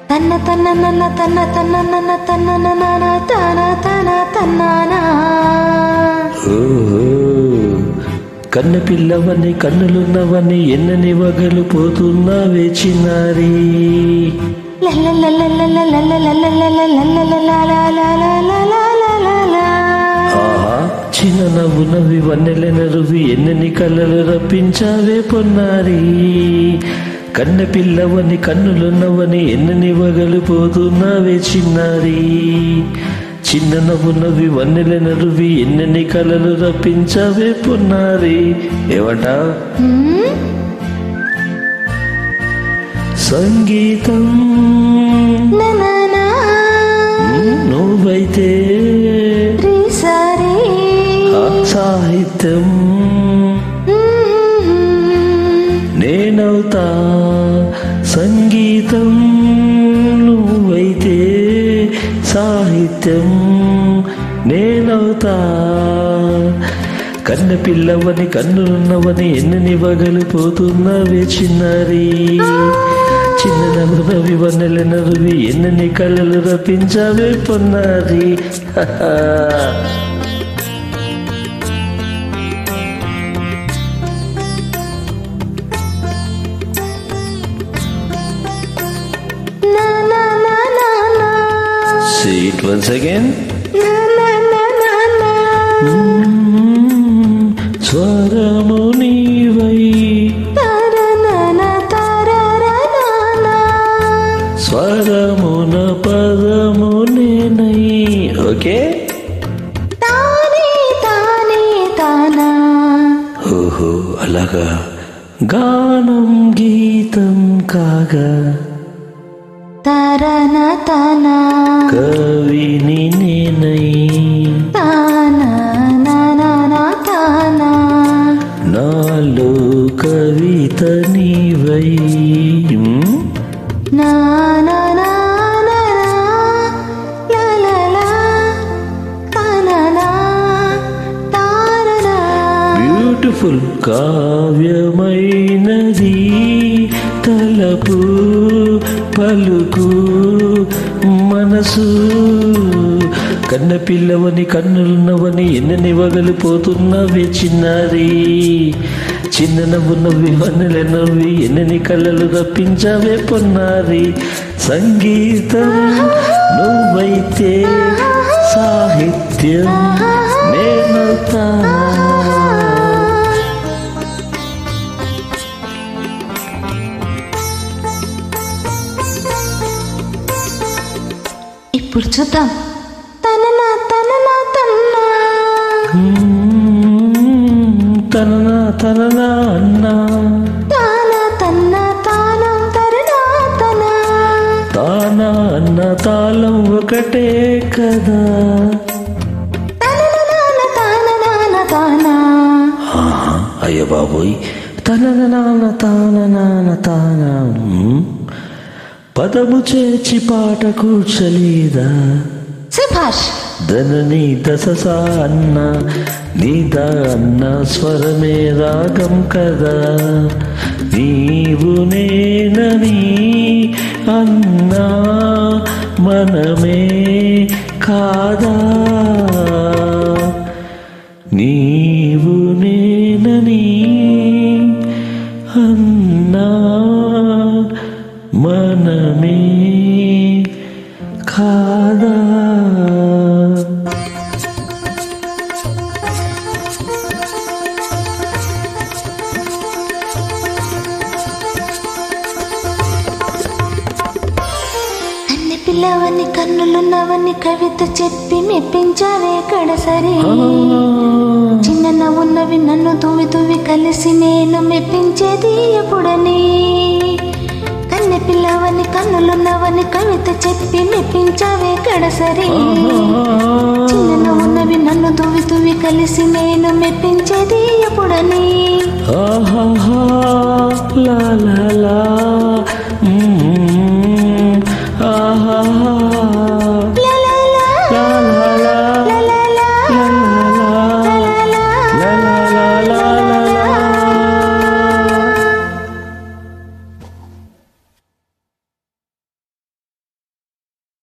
తన్న తన్న నన్న తన్న తన్న నన్న తన్న నన్న తన తన తన్నానా ఓహో కన్న పిల్లవని కన్నులున్నవని ఎన్నని వగలు పోతున్నావే చిన్నారి ఆహా చిన్న నవ్వు నవ్వి వన్నెల నరువి ఎన్నని కళ్ళలు రప్పించావే పొన్నారి కన్న పిల్లవని కన్నులున్నవని ఎన్నని వగలు పోతున్నావే చిన్నారి చిన్న నవ్వు నవ్వి వన్నెల నరువి ఎన్నని కళలు రప్పించావే పొన్నారి ఏమంటా సంగీతం నువ్వైతే ఆ సాహిత్యం నేనవుతా సంగీతం నువ్వైతే సాహిత్యం నేనవుతా కన్న పిల్లవని కన్నులున్నవని ఎన్ని వగలు పోతున్నవే చిన్నారి చిన్న నవ్వు నవ్వి వన్నెల నవ్వి ఎన్నని కళ్ళలు రప్పించావే పొన్నారి See it once again. స్వరము నీవై స్వరమున పదము నేనై ఓకే ఓహో అలాగా గానం గీతం కాగా తరన తన కవిని నేనై తాన తాన నాలో కవిత నీవై మ్? నా నా నా నా లా లా లా తాననా తారనా బ్యూటిఫుల్ కావ్యమైనది తలపు పలుకు మనసు కన్న పిల్లవని కన్నులున్నవని ఎన్నని వగలు పోతున్నవే చిన్నారి చిన్న నవ్వు నవ్వి వన్నెల నవ్వి ఎన్నని కళ్ళలు రప్పించావే పొన్నారి సంగీతం నువ్వైతే సాహిత్యం నేనవుతా ఇప్పుడు చూద్దాం తననా తననా తన్నా తననా తననా అన్నా తాన తన్న తానం తరణా తన తానా అన్న తాళం ఒకటే కదా తనన తాన నాన తానా ఆహా, అయ్య బాబోయ్ తనన నాన్న తాన నాన్న తాన మ్. పదము చేర్చి పాట కూర్చలేదా సుభాష్ ధనని దశ అన్న నీదా అన్న స్వరమే రాగం కదా నీవు నేనని అన్నా మనమే కాదా నీవు నేనని అన్నా మనమే కాదా అన్ని పిల్లవని కన్నులున్నవని కవిత చెప్పి మెప్పించావే కడసరి చిన్న నవ్వున్నవి నన్ను తువి తువి కలిసి నేను మెప్పించేది ఎప్పుడని కన్నె పిల్లవని కన్నులున్నవని కవిత చెప్పి మెప్పించావే కడసరి చిన్న నవ్వున్నవి నన్ను తువి తువి కలిసి నేను మెప్పించేది ఎప్పుడని ఆహాహా లా లా లా